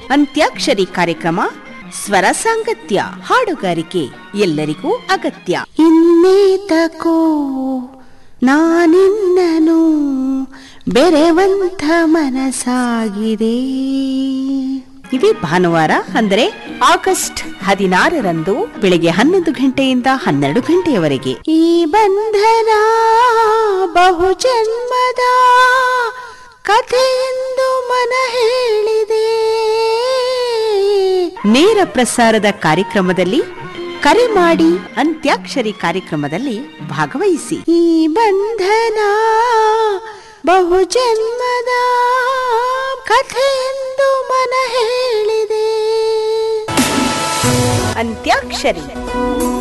ಅಂತ್ಯಾಕ್ಷರಿ ಕಾರ್ಯಕ್ರಮ ಸ್ವರ ಸಾಂಗತ್ಯ ಹಾಡುಗಾರಿಕೆ ಎಲ್ಲರಿಗೂ ಅಗತ್ಯ ಇನ್ನೇತಕೋ ನಾನಿನ್ನನು ಬೆರೆವಂತ ಮನಸಾಗಿದೆ ಇದೇ ಭಾನುವಾರ ಅಂದರೆ ಆಗಸ್ಟ್ ಹದಿನಾರರಂದು ಬೆಳಿಗ್ಗೆ ಹನ್ನೊಂದು ಗಂಟೆಯಿಂದ ಹನ್ನೆರಡು ಗಂಟೆಯವರೆಗೆ ಈ ಬಂಧನ ಬಹು ಜನ್ಮದ ಕಥೆಯೆಂದು ಮನ ಹೇಳಿದೆ ನೇರ ಪ್ರಸಾರದ ಕಾರ್ಯಕ್ರಮದಲ್ಲಿ ಕರೆ ಮಾಡಿ ಅಂತ್ಯಾಕ್ಷರಿ ಕಾರ್ಯಕ್ರಮದಲ್ಲಿ ಭಾಗವಹಿಸಿ ಈ ಬಂಧನ ಬಹು ಜನ್ಮದ ಕಥೆಯೆಂದು ಮನ ಹೇಳಿದೆ ಅಂತ್ಯಾಕ್ಷರಿ